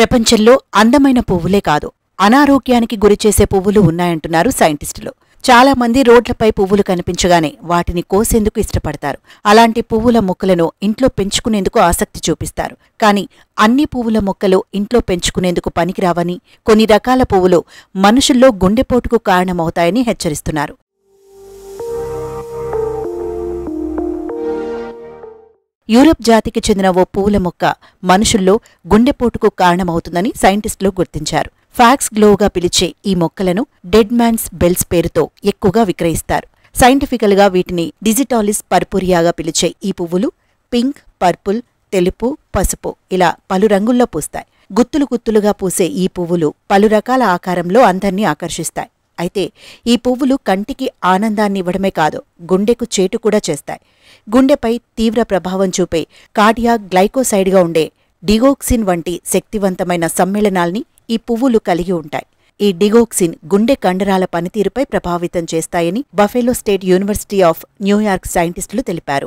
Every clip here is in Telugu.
ప్రపంచంలో అందమైన పువ్వులే కాదు అనారోగ్యానికి గురిచేసే పువ్వులు ఉన్నాయంటున్నారు సైంటిస్టులు చాలా మంది రోడ్లపై పువ్వులు కనిపించగానే వాటిని కోసేందుకు ఇష్టపడతారు అలాంటి పువ్వుల మొక్కలను ఇంట్లో పెంచుకునేందుకు ఆసక్తి చూపిస్తారు కానీ అన్ని పువ్వుల మొక్కలు ఇంట్లో పెంచుకునేందుకు పనికిరావని కొన్ని రకాల పువ్వులు మనుషుల్లో గుండెపోటుకు కారణమవుతాయని హెచ్చరిస్తున్నారు యూరప్ జాతికి చెందిన ఓ పూల మొక్క మనుషుల్లో గుండెపోటుకు కారణమవుతుందని సైంటిస్టులు గుర్తించారు ఫ్యాక్స్ గ్లోగా పిలిచే ఈ మొక్కలను డెడ్ మ్యాన్స్ బెల్స్ పేరుతో ఎక్కువగా విక్రయిస్తారు సైంటిఫికల్ గా వీటిని డిజిటాలిస్ పర్పురియాగా పిలిచే ఈ పువ్వులు పింక్ పర్పుల్ తెలుపు పసుపు ఇలా పలు రంగుల్లో పూస్తాయి గుత్తులు గుత్తులుగా పూసే ఈ పువ్వులు పలు రకాల ఆకారంలో అందర్నీ ఆకర్షిస్తాయి అయితే ఈ పువ్వులు కంటికి ఆనందాన్ని ఇవ్వడమే కాదు గుండెకు చేటు కూడా చేస్తాయి గుండెపై తీవ్ర ప్రభావం చూపే కార్డియాక్ గ్లైకోసైడ్గా ఉండే డిగోక్సిన్ వంటి శక్తివంతమైన సమ్మేళనాల్ని ఈ పువ్వులు కలిగి ఉంటాయి ఈ డిగోక్సిన్ గుండె కండరాల పనితీరుపై ప్రభావితం చేస్తాయని Buffalo state university of New York సైంటిస్టులు తెలిపారు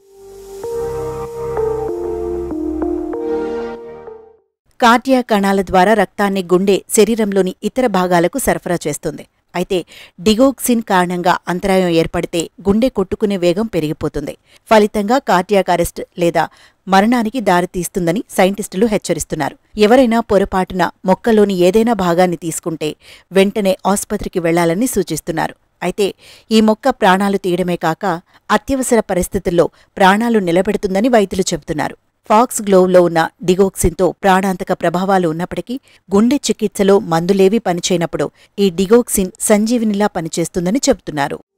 కార్డియా కణాల ద్వారా రక్తాన్ని గుండె శరీరంలోని ఇతర భాగాలకు సరఫరా చేస్తుంది అయితే డిగోక్సిన్ కారణంగా అంతరాయం ఏర్పడితే గుండె కొట్టుకునే వేగం పెరిగిపోతుంది ఫలితంగా కార్డియాక్ అరెస్ట్ లేదా మరణానికి దారితీస్తుందని సైంటిస్టులు హెచ్చరిస్తున్నారు ఎవరైనా పొరపాటున మొక్కలోని ఏదైనా భాగాన్ని తీసుకుంటే వెంటనే ఆసుపత్రికి వెళ్లాలని సూచిస్తున్నారు అయితే ఈ మొక్క ప్రాణాలు తీయడమే కాక అత్యవసర పరిస్థితుల్లో ప్రాణాలు నిలబెడుతుందని వైద్యులు చెబుతున్నారు ఫాక్స్ గ్లోవ్లో ఉన్న డిగోక్సిన్తో ప్రాణాంతక ప్రభావాలు ఉన్నప్పటికీ గుండె చికిత్సలో మందులేవీ పనిచేయనప్పుడు ఈ డిగోక్సిన్ సంజీవినిలా పనిచేస్తుందని చెబుతున్నారు